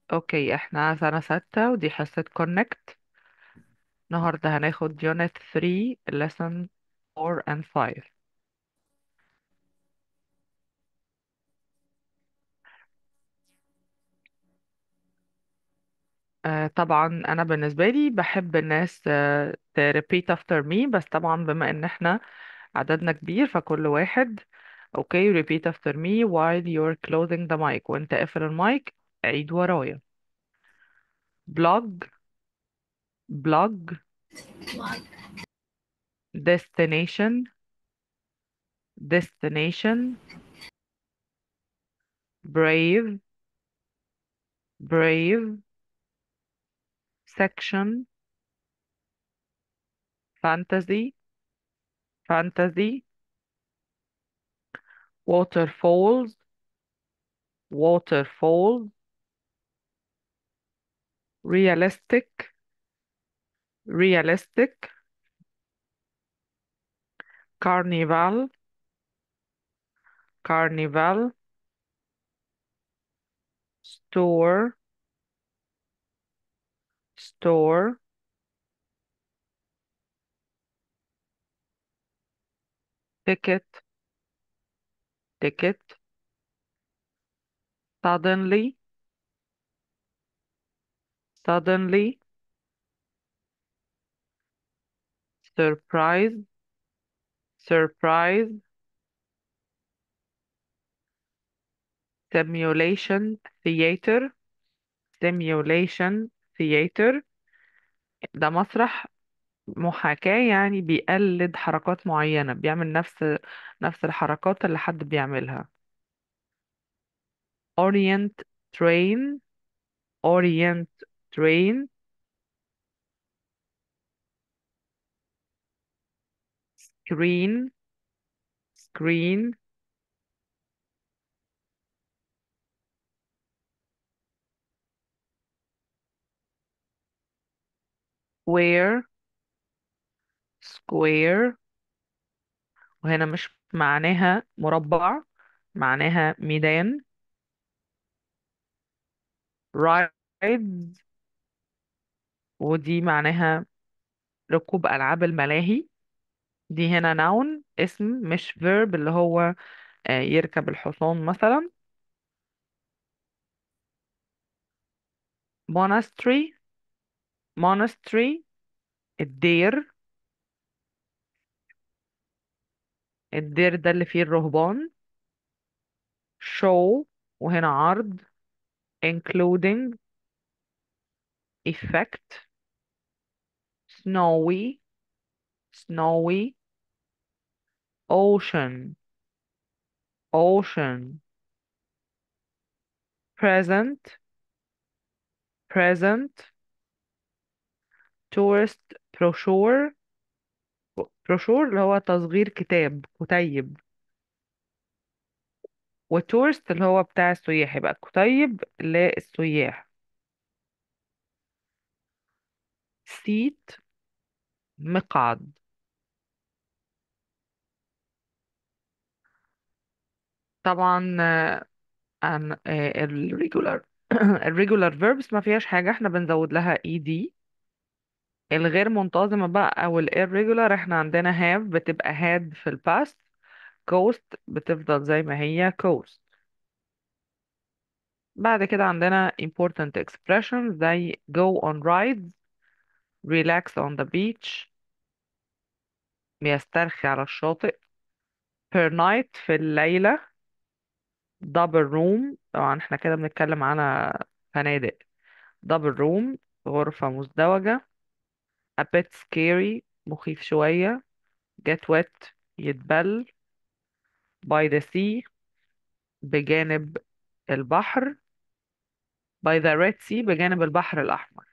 اوكي احنا سنة ستة ودي حصة كونكت النهاردة هناخد unit 3 lesson 4 and 5 آه طبعا انا بالنسبة لي بحب الناس آه ت repeat after me بس طبعا بما ان احنا عددنا كبير فكل واحد اوكي repeat after me while you're closing the mic وانت قافل المايك عيد ورايا blog blog destination destination brave brave section fantasy fantasy waterfalls waterfalls realistic realistic carnival carnival store store ticket ticket suddenly suddenly surprise surprise simulation theater simulation theater ده مسرح محاكاة يعني بيقلد حركات معينة بيعمل نفس نفس الحركات اللي حد بيعملها orient train orient train screen screen square square وهنا مش معناها مربع معناها ميدان rides ودي معناها ركوب ألعاب الملاهي دي هنا noun اسم مش verb اللي هو آه، يركب الحصان مثلا monastery monastery الدير الدير ده اللي فيه الرهبان show وهنا عرض including effect snowy snowy ocean ocean present present tourist brochure brochure اللي هو تصغير كتاب كتيب وتورست اللي هو بتاع السياح يبقى كتيب للسياح سيت مقعد طبعا آه، عن آه، الريجولار الريجولار فيربس ما فيهاش حاجة احنا بنزود لها اي دي الغير منتظمة بقى او الirregular احنا عندنا have بتبقى had في الباست coast بتفضل زي ما هي coast بعد كده عندنا important expressions زي go on rides relax on the beach بيسترخي على الشاطئ per night في الليلة double room طبعا احنا كده بنتكلم على فنادق double room غرفة مزدوجة a bit scary مخيف شوية get wet يتبل by the sea بجانب البحر by the Red Sea بجانب البحر الأحمر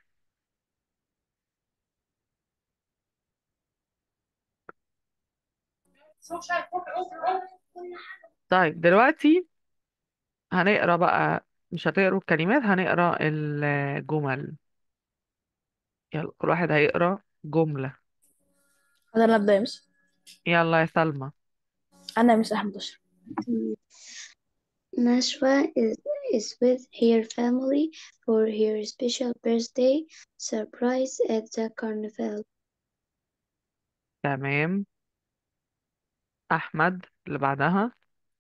طيب دلوقتي هنقرا بقى مش هتقروا الكلمات هنقرا الجمل يلا كل واحد هيقرا جملة انا اللي ابدا مش يلا يا سلمى انا مش احمد اشرف Nashua is, is with her family for her special birthday surprise at the carnival. تمام أحمد اللي بعدها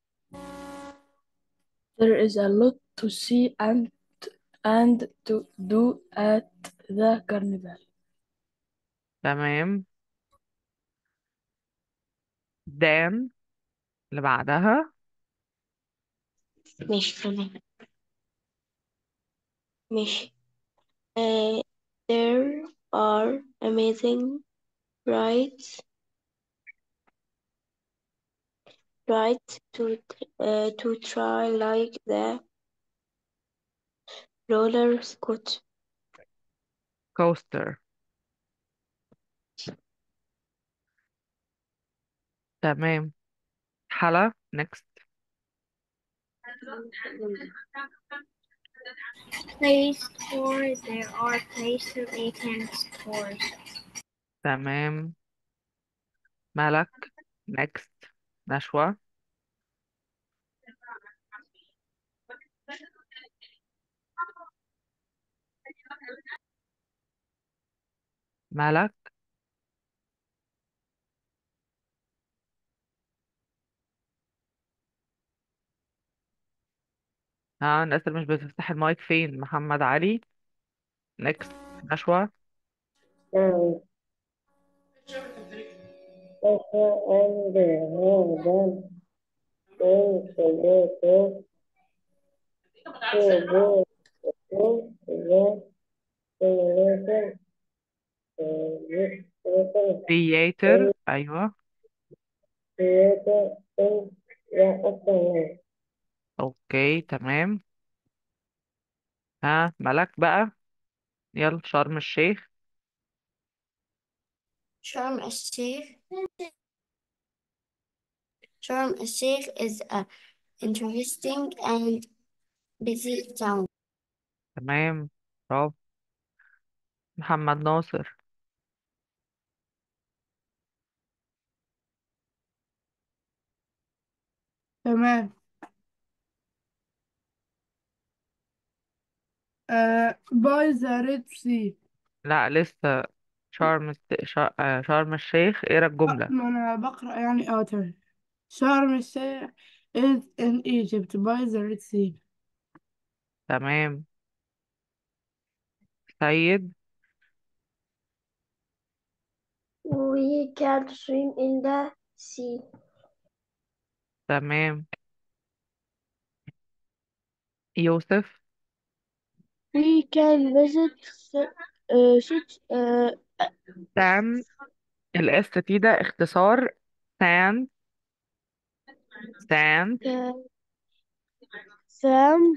There is a lot to see and and to do at the carnival. تمام دان اللي بعدها مش تمام مش uh, there are amazing rides rides to uh, to try like the roller scooter كوستر تمام حلا next Play store. There are place to eat and stores. تمام ملك next نشوى ملك ها الناس اللي مش بتفتح المايك فين محمد علي next نشوى theater أيوة أوكي تمام ها ملك بقى يلا شرم الشيخ Sharm el-Sheikh. Sharm el-Sheikh is a interesting and busy town. تمام برافو محمد ناصر تمام uh, by the Red Sea لا لسه شرم الت- شا- آه، شرم الشيخ اقرا الجملة ما أنا بقرأ يعني اه تمام شرم الشيخ is in Egypt by the Red Sea تمام سيد We can swim in the sea. تمام يوسف We can visit uh, such uh, سان الاس تي ده اختصار سان سان Sam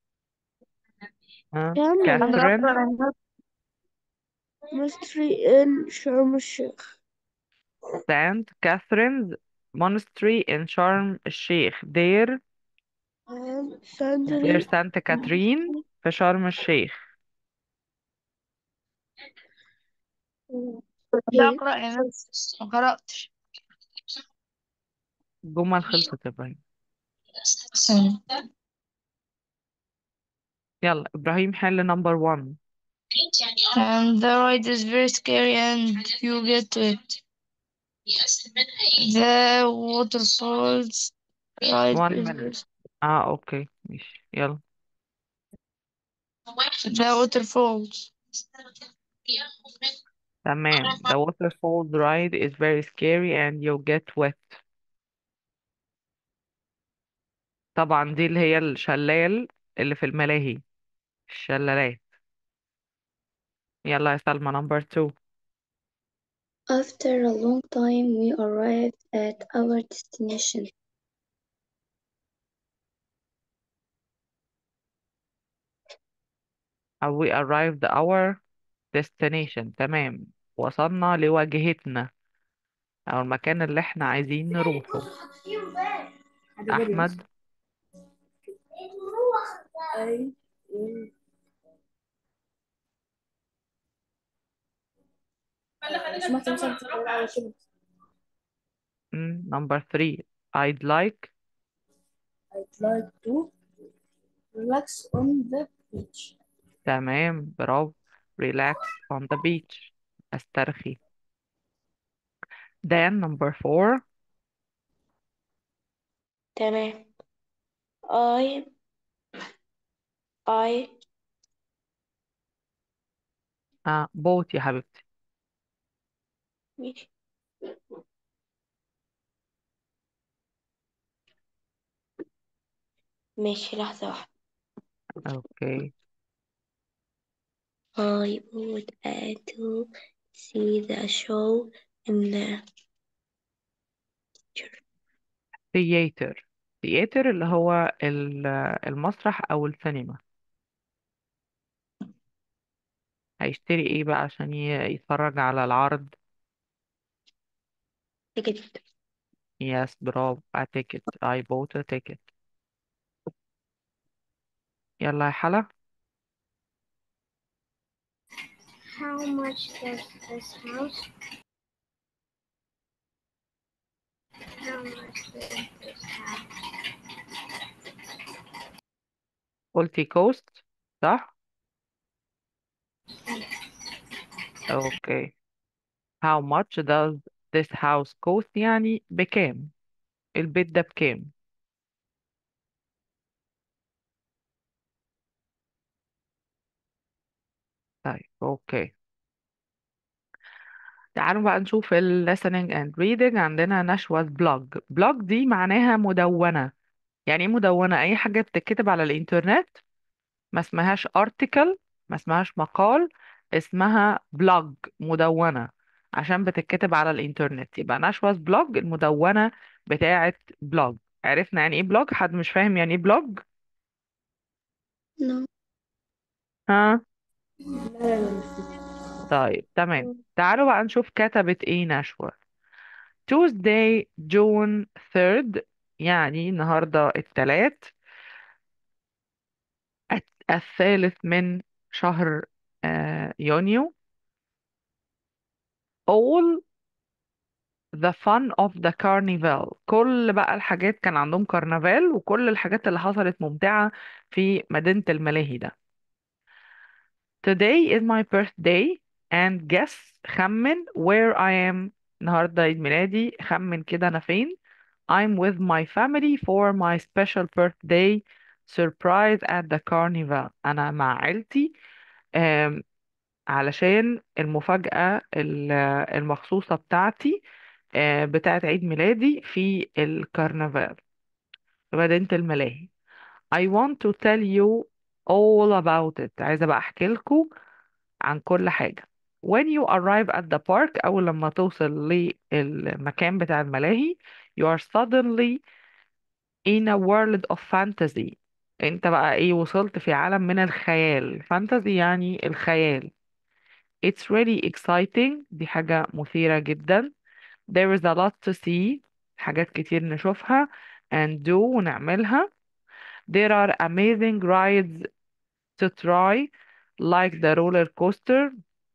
آه، Sam كاثرين mystery in Sharm el-Sheikh. سانت كاثرينز مونستري ان شرم الشيخ دير And دير Sandry سانت كاترين في شرم الشيخ بقرأ يا ناس ما قرأتش الجمل خلصت يا ابراهيم يلا ابراهيم حل نمبر 1 And the ride is very scary and you get wet. The waterfalls ride 1 is minute اه اوكي ماشي يلا the waterfalls. تمام the waterfall ride is very scary and you'll get wet طبعا دي اللي هي الشلال اللي في الملاهي الشلالات يلا يا سلمى نمبر 2 After a long time, we arrived at our destination. أو we arrived our destination تمام وصلنا لواجهتنا أو المكان اللي احنا عايزين نروحه أحمد أي سمعت مثلا تقول على كده نمبر 3 I'd like I'd like to relax on the beach. تمام برافو relax on the beach استرخي then number four تمام I I آه بوت يا حبيبتي ماشي ماشي لحظة واحدة اوكي I would uh, to see the show in the theater theater اللي هو ال- المسرح او السينما هيشتري ايه بقى عشان ي- يتفرج على العرض ticket yes برافو a ticket I bought a ticket يلا يا حلا How much does this house? How much does this house? قلتي cost صح اوكي how much does this house cost يعني بكام البيت ده بكام طيب اوكي تعالوا بقى نشوف ال listening and reading عندنا نشوة blog blog دي معناها مدونة يعني ايه مدونة اي حاجة بتتكتب على الانترنت ما اسمهاش article ما اسمهاش مقال اسمها blog مدونة عشان بتتكتب على الانترنت يبقى نشوة blog المدونة بتاعة blog عرفنا يعني ايه blog حد مش فاهم يعني ايه blog No. ها لا لا لا مش فاكر. طيب تمام تعالوا بقى نشوف كتبت ايه نشوة Tuesday June 3rd يعني النهاردة التلات الت- الثالث من شهر آه، يونيو all the fun of the carnival كل بقى الحاجات كان عندهم كرنفال وكل الحاجات اللي حصلت ممتعة في مدينة الملاهي ده Today is my birthday and guess خمن where I am النهاردة عيد ميلادي خمن كده أنا فين I'm with my family for my special birthday surprise at the carnival أنا مع عيلتي آم، علشان المفاجأة ال- المخصوصة بتاعتي آه، بتاعت عيد ميلادي في الكرنفال في مدينة الملاهي I want to tell you all about it عايزة بقى أحكي لكم عن كل حاجة when you arrive at the park أول لما توصل للمكان بتاع الملاهي you are suddenly in a world of fantasy انت بقى ايه وصلت في عالم من الخيال fantasy يعني الخيال it's really exciting دي حاجة مثيرة جدا there is a lot to see حاجات كتير نشوفها and do ونعملها there are amazing rides to try like the roller coaster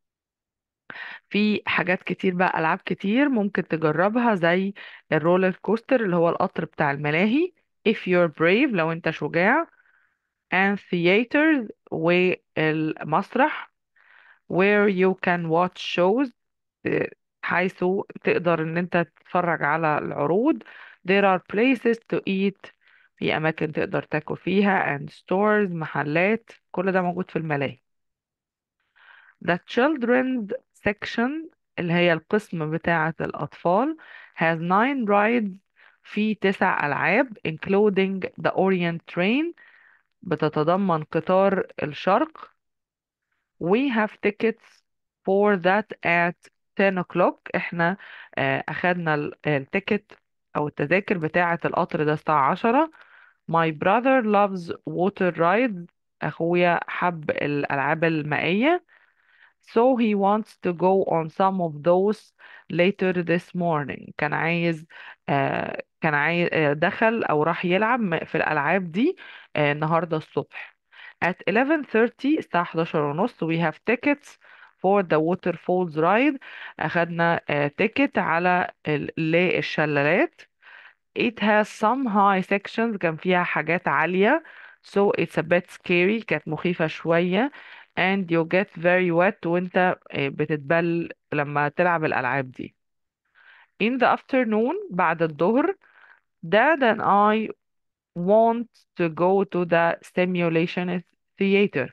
في حاجات كتير بقى ألعاب كتير ممكن تجربها زي الرولر كوستر اللي هو القطر بتاع الملاهي if you're brave لو انت شجاع and theaters والمسرح where you can watch shows آه، حيث تقدر ان انت تتفرج على العروض there are places to eat في اماكن تقدر تاكل فيها and stores محلات كل ده موجود في الملاهي The children's section اللي هي القسم بتاعة الأطفال has nine rides في تسع ألعاب including the Orient Train بتتضمن قطار الشرق We have tickets for that at 10 o'clock احنا آه، أخدنا ال- التيكت أو التذاكر بتاعة القطر ده الساعة 10 My brother loves water rides أخويا حب الألعاب المائية So he wants to go on some of those later this morning كان عايز آه كان عايز آه دخل أو راح يلعب م- في الألعاب دي آه النهاردة الصبح at 11:30 الساعة 11 ونص we have tickets for the waterfalls ride أخدنا آه تيكت على ال- للشلالات It has some high sections كان فيها حاجات عالية so it's a bit scary كانت مخيفة شوية and you get very wet وانت آه، بتتبل لما تلعب الألعاب دي in the afternoon بعد الظهر dad and I want to go to the simulation theater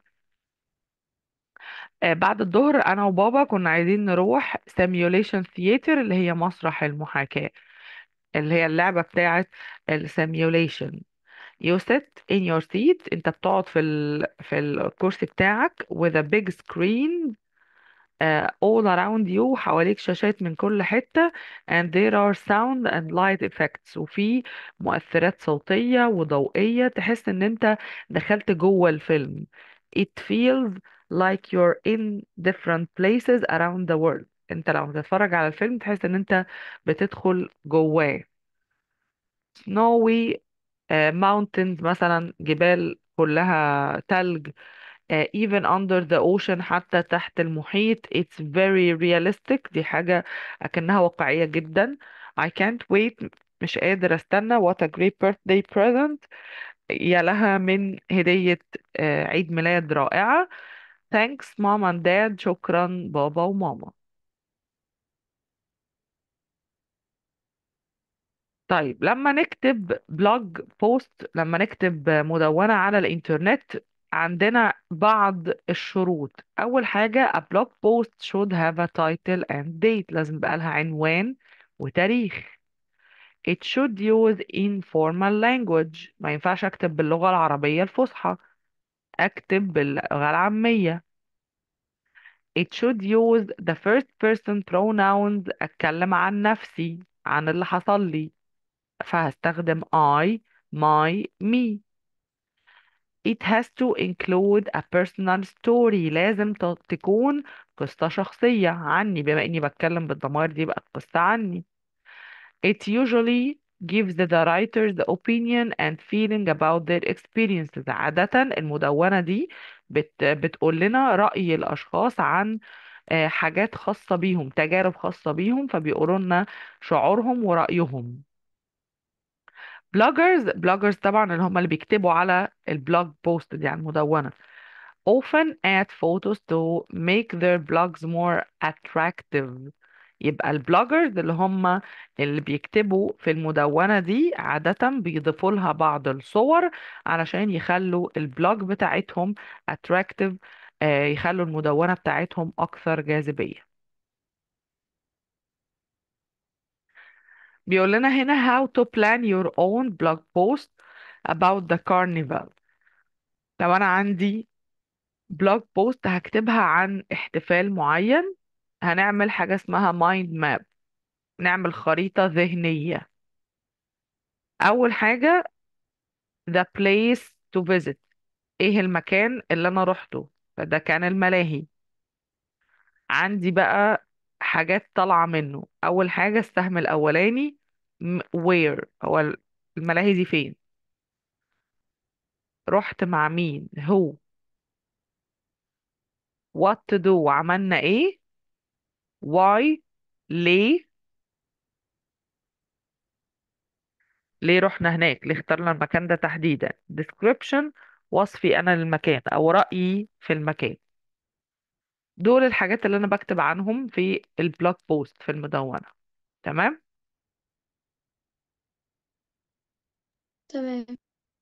آه، بعد الظهر انا وبابا كنا عايزين نروح simulation theater اللي هي مسرح المحاكاة اللي هي اللعبة بتاعت السيميوليشن you sit in your seat انت بتقعد في ال... في الكرسي بتاعك with a big screen uh, all around you حواليك شاشات من كل حتة and there are sound and light effects وفي مؤثرات صوتية وضوئية تحس ان انت دخلت جوه الفيلم it feels like you're in different places around the world انت لو بتتفرج على الفيلم تحس ان انت بتدخل جواه snowy uh, mountains مثلا جبال كلها تلج uh, even under the ocean حتى تحت المحيط it's very realistic دي حاجة أكنها واقعية جدا I can't wait مش قادر استنى what a great birthday present يا لها من هدية uh, عيد ميلاد رائعة thanks mom and dad شكرا بابا وماما طيب لما نكتب بلوج بوست لما نكتب مدونة على الإنترنت عندنا بعض الشروط أول حاجة a blog post should have a title and date لازم يبقى لها عنوان وتاريخ it should use informal language ما ينفعش أكتب باللغة العربية الفصحى أكتب باللغة العامية it should use the first person pronouns أتكلم عن نفسي عن اللي حصل لي فهستخدم I, my, me. It has to include a personal story لازم ت- تكون قصة شخصية عني بما إني بتكلم بالضمائر دي بقى قصة عني. It usually gives the writer the opinion and feeling about their experiences. عادة المدونة دي بت بتقول لنا رأي الأشخاص عن آه، حاجات خاصة بيهم تجارب خاصة بيهم فبيقولوا لنا شعورهم ورأيهم. بلوجرز بلوجرز طبعا اللي هم اللي بيكتبوا على البلوج بوست دي على المدونة often add photos to make their blogs more attractive يبقى البلوجرز اللي هم اللي بيكتبوا في المدونة دي عادة بيضيفوا لها بعض الصور علشان يخلوا البلوج بتاعتهم attractive آه، يخلوا المدونة بتاعتهم أكثر جاذبية بيقول لنا هنا how to plan your own blog post about the carnival لو أنا عندي بلوج بوست هكتبها عن احتفال معين هنعمل حاجة اسمها mind map نعمل خريطة ذهنية أول حاجة the place to visit ايه المكان اللي أنا روحته فده كان الملاهي عندي بقى حاجات طالعة منه أول حاجة السهم الأولاني م- where هو الملاهي دي فين رحت مع مين who what to do عملنا ايه why ليه ليه رحنا هناك ليه اخترنا المكان ده تحديدا description وصفي انا للمكان او رأيي في المكان دول الحاجات اللي انا بكتب عنهم في البلوج بوست في المدونة تمام تمام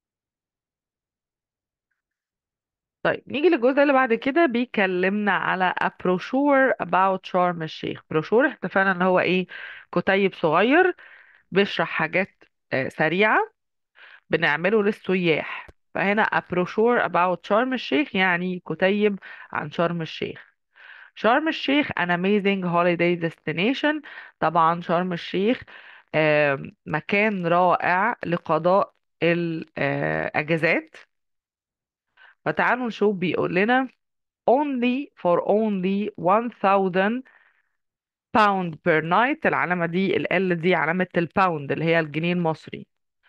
طيب نيجي للجزء اللي بعد كده بيكلمنا على a brochure about شرم الشيخ بروشور اتفقنا ان هو ايه كتيب صغير بيشرح حاجات آه، سريعة بنعمله للسياح فهنا a brochure about شرم الشيخ يعني كتيب عن شرم الشيخ شرم الشيخ an amazing holiday destination طبعا شرم الشيخ آم، مكان رائع لقضاء الأجازات فتعالوا نشوف بيقول لنا only for only 1000 pound per night العلامة دي ال L دي علامة الباوند اللي هي الجنيه المصري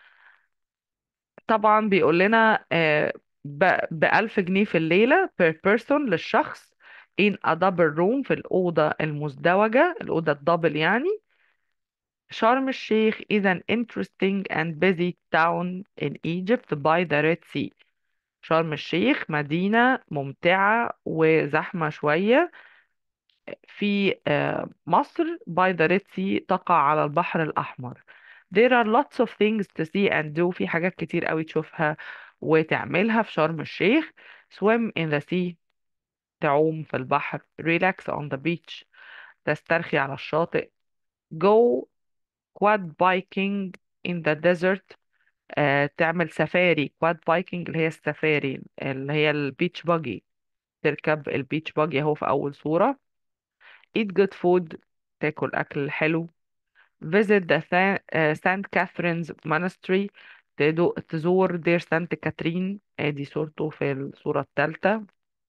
طبعا بيقول لنا ب 1000 جنيه في الليلة per person للشخص in a double room في الأوضة المزدوجة الأوضة الدبل يعني شرم الشيخ is an interesting and busy town in Egypt by the Red Sea شرم الشيخ مدينة ممتعة وزحمة شوية في آه، مصر by the Red Sea تقع على البحر الأحمر there are lots of things to see and do في حاجات كتير قوي تشوفها وتعملها في شرم الشيخ swim in the sea تعوم في البحر relax on the beach تسترخي على الشاطئ go quad biking in the desert آه، تعمل سفاري quad biking اللي هي السفاري اللي هي البيتش باجي تركب البيتش باجي اهو في أول صورة eat good food تاكل أكل حلو visit the Sa- آه، Saint Catherine's Monastery تدو- تزور دير سانت كاترين ادي صورته في الصورة الثالثة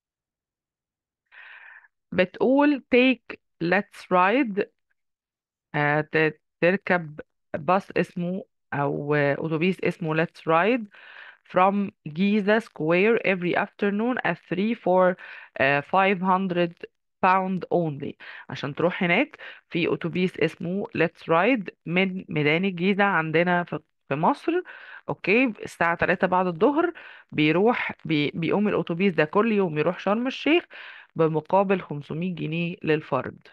بتقول take let's ride آه، ت- تركب باص اسمه أو آه، أتوبيس اسمه let's ride from Giza Square every afternoon at 3 for uh, 500 pound only عشان تروح هناك في أتوبيس اسمه Let's Ride من ميدان الجيزة عندنا في في مصر اوكي الساعة 3 بعد الظهر بيروح بي بيقوم الأتوبيس ده كل يوم يروح شرم الشيخ بمقابل 500 جنيه للفرد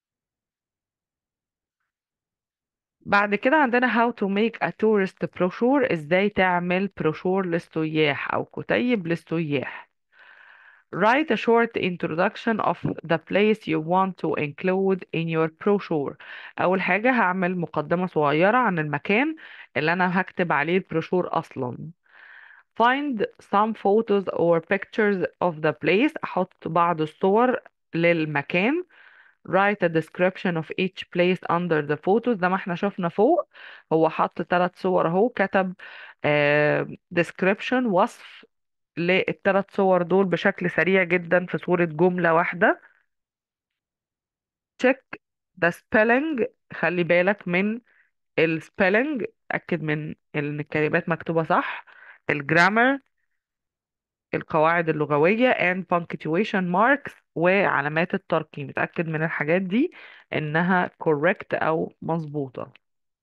بعد كده عندنا how to make a tourist brochure ازاي تعمل بروشور للسياح او كتيب للسياح Write a short introduction of the place you want to include in your brochure أول حاجة هعمل مقدمة صغيرة عن المكان اللي أنا هكتب عليه البروشور أصلا Find some photos or pictures of the place أحط بعض الصور للمكان write a description of each place under the photos زي ما احنا شفنا فوق هو حط ثلاث صور اهو كتب آه description وصف للثلاث صور دول بشكل سريع جدا في صورة جملة واحدة check the spelling خلي بالك من السبيلنج اتأكد من ان الكلمات مكتوبة صح الجرامر القواعد اللغوية and punctuation marks وعلامات الترقيم اتأكد من الحاجات دي انها correct او مظبوطة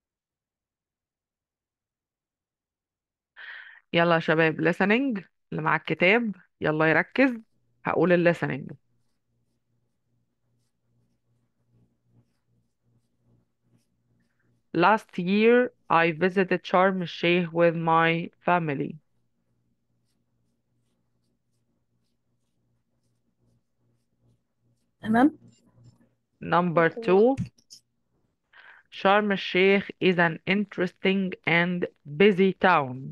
يلا يا شباب listening اللي مع الكتاب يلا يركز هقول ال listening last year I visited Sharm el-Sheikh with my family تمام number two Sharm el-Sheikh is an interesting and busy town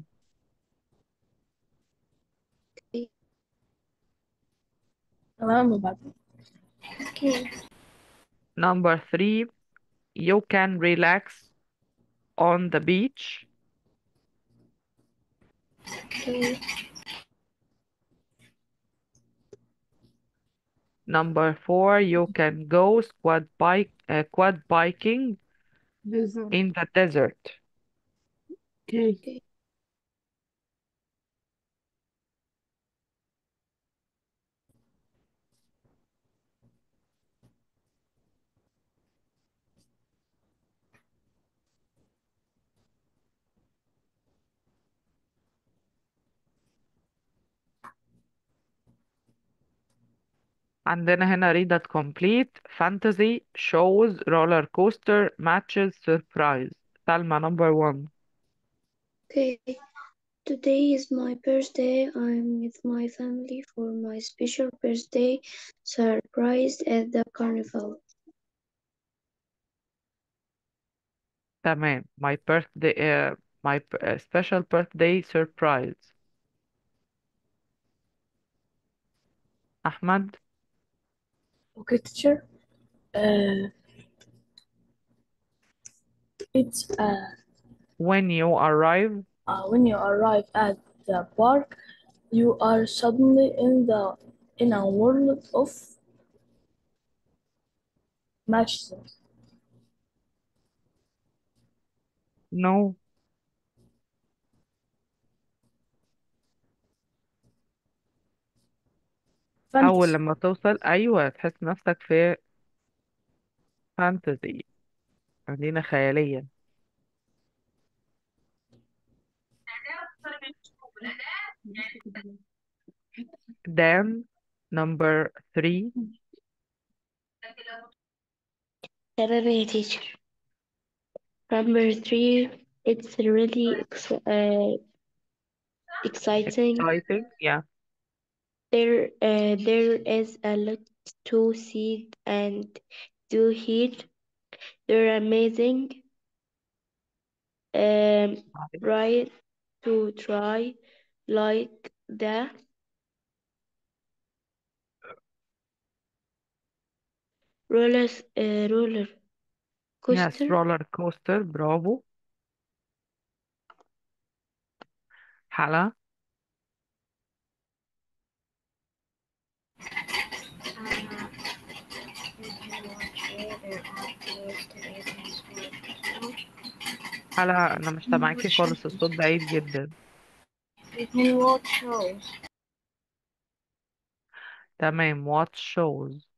تمام وبعدين Okay. number three you can relax on the beach Okay. Number four, you can go squad bike, uh, quad biking Desert. in the desert. Okay. عندنا هنا read it complete fantasy shows roller coaster matches surprise سلمى number one Okay. Today is my birthday. I'm with my family for my special birthday surprise at the carnival. تمام my birthday uh, my p- uh, special birthday surprise أحمد Okay, teacher. Uh, it's uh, when you arrive uh, when you arrive at the park, you are suddenly in the in a world of matches. no أول Fantasy. لما توصل أيوة تحس نفسك في fantasy مدينة خيالية Dan number three تمام يا teacher number three it's really ex uh, exciting exciting yeah there uh, there is a lot to see and do here they're amazing um right to try like the roller uh, roller yes coaster roller coaster برافو حلا حلا انا مش سامعاكي خالص الصوت بعيد جدا We can watch shows. تمام watch shows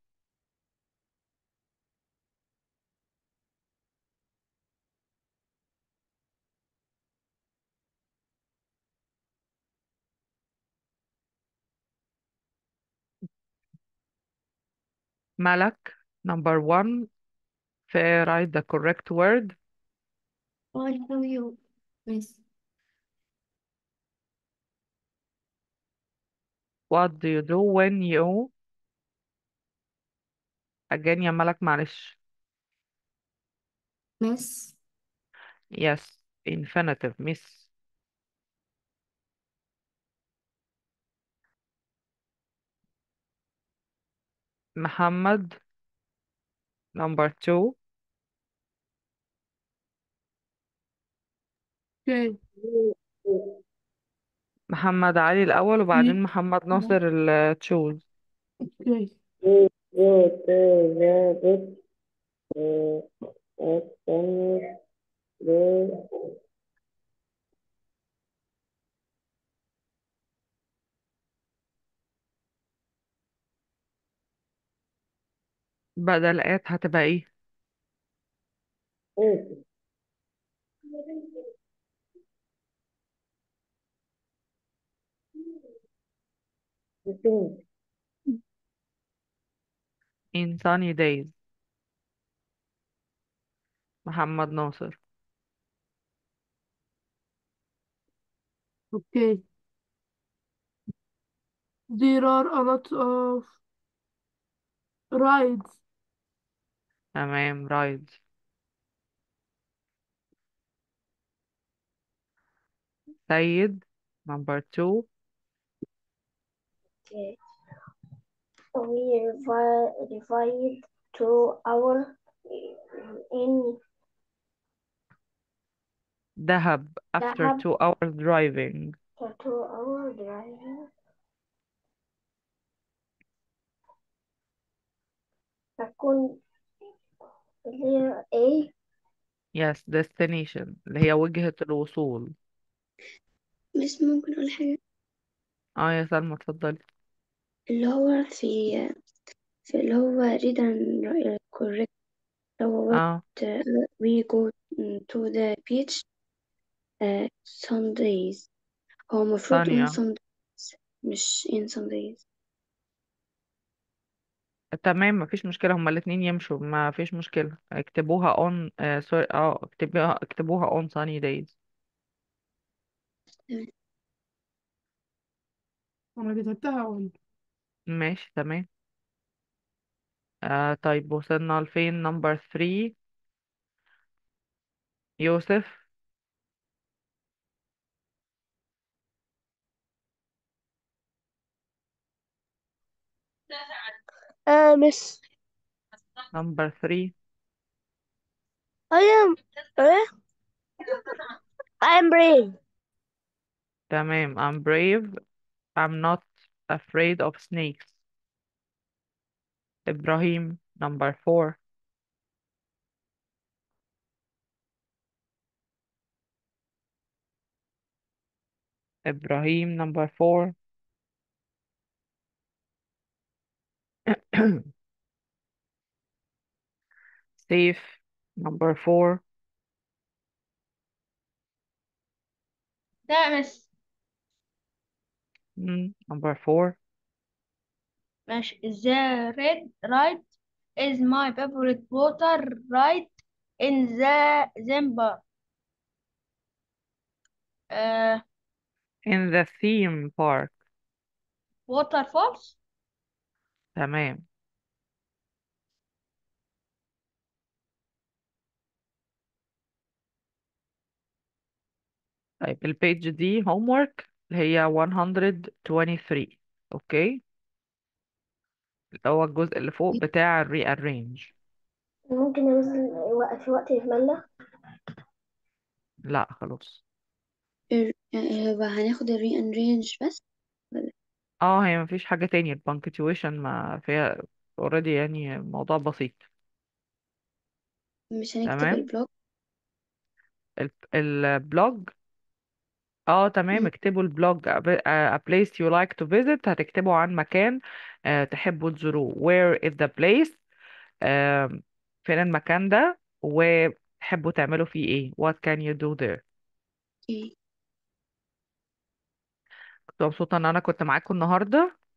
ملك number one say write the correct word What do you miss? what do you do when you again يا ملك معلش Miss yes infinitive miss محمد number two Okay. محمد علي الأول وبعدين محمد ناصر ال choose Okay. بدل آت هتبقى ايه in sunny days محمد ناصر Okay. There are a lot of rides. تمام رايد سيد number two we revi- divide two hour in دهب after دهب. two hours driving the two hour driving تكون اللي هي A yes destination اللي هي وجهة الوصول بس ممكن أقول حاجة اه يا سلمى اتفضلي اللي هو في في اللي هو read and correct اللي هو اه what uh, we go to the beach uh, Sundays هو المفروض ثانية in Sundays مش in Sundays تمام مفيش مشكلة هما الاتنين يمشوا مفيش مشكلة اكتبوها on آه سوري اه اكتبوها اكتبوها on sunny days أنا كتبتها أول ماشي تمام آه طيب وصلنا لفين number three يوسف uh, miss number three I am uh, I am brave تمام I'm brave I'm not afraid of snakes إبراهيم number four إبراهيم number four سيف number four لا miss مم. number four ماشي the red ride is my favorite water ride in the Zimbar uh, in the theme park waterfalls تمام طيب البيج دي homework اللي هي 123 اوكي اللي هو الجزء اللي فوق بتاع ال rearrange ممكن ننزل وقت في وقت يتملى لا خلاص ال- هو هناخد الري انرينج بس اه هي مفيش حاجة تاني ال punctuation ما فيها already يعني الموضوع بسيط مش هنكتب تمام البلوك ال- البلوج اه تمام مم. اكتبوا البلوج a b- a place you like to visit هتكتبوا عن مكان آه، تحبوا تزوروه where is the place آم، فين المكان ده وتحبوا تعملوا فيه ايه what can you do there اوكي كنت مبسوطة ان انا كنت معاكم النهاردة